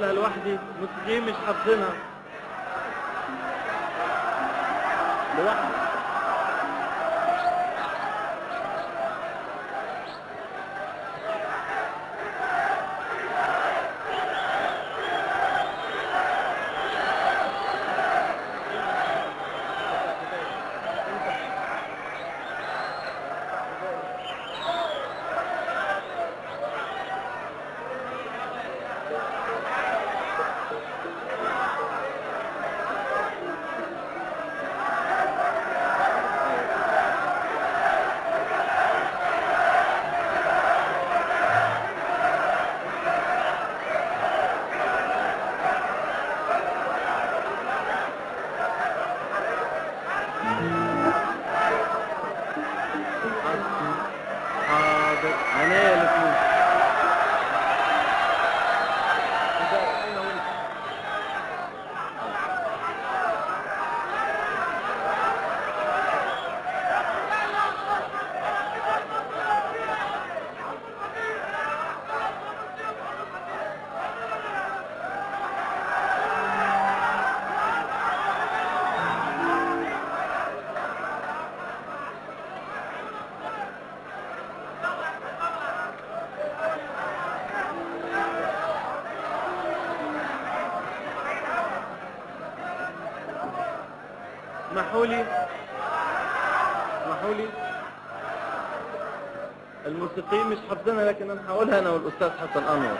هقولها لوحدي موسيقيين مش حافظينها لوحدي حاضر عينيا الاثنين اسمحوا لي اسمحوا لي الموسيقيين مش حافظينها لكن انا هقولها انا والاستاذ حسن انور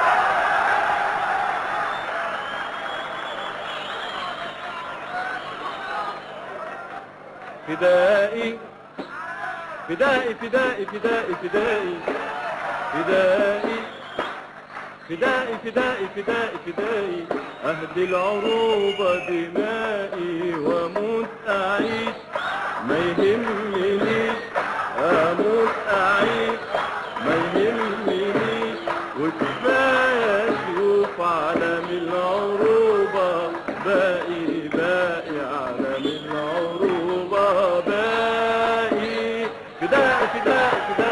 فدائي فدائي فدائي فدائي فدائي فدائي فدائي فدائي فدائي فدائي أهدي العروبة دمائي وأموت أعيش ما يهمنيش أموت أعيش ما يهمنيش وكفاية أشوف عالم العروبة باقي باقي عالم العروبة باقي فدائي فدائي فدائي